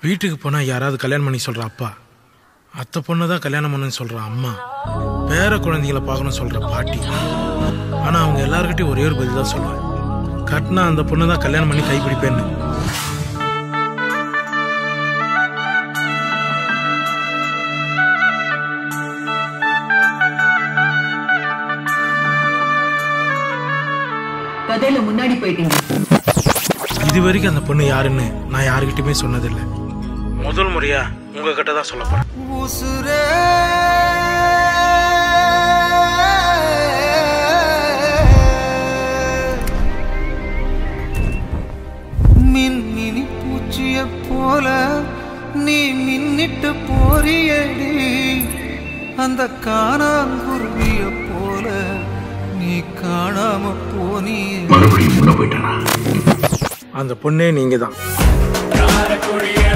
வீட்டுக்கு போனால் யாராவது கல்யாணம் பண்ணி சொல்கிற அப்பா அத்தை பொண்ணு தான் கல்யாணம் பண்ணுன்னு சொல்கிற அம்மா பேர குழந்தைகளை பார்க்கணும்னு சொல்கிற பாட்டி ஆனால் அவங்க எல்லாருக்கிட்டையும் ஒரே ஒரு பதில் தான் சொல்லுவேன் கட்டினா அந்த பொண்ணு தான் கல்யாணம் பண்ணி கைப்பிடிப்பேன்னு கதையில முன்னாடி போயிட்டீங்க இது வரைக்கும் அந்த பொண்ணு யாருன்னு நான் யாருக்கிட்டையுமே சொன்னதில்லை முதல் முறையா உங்ககிட்ட தான் சொல்ல போறேன் உசுரே மின்மினி பூச்சிய போல நீ மின்னிட்டு போறியடி அந்த காணாங்குருவிய போல நீ காணாம போனியே மறுபடியும் உள்ள போயிட்டானா அந்த பொண்ணே நீங்க தான் காரக்குடிய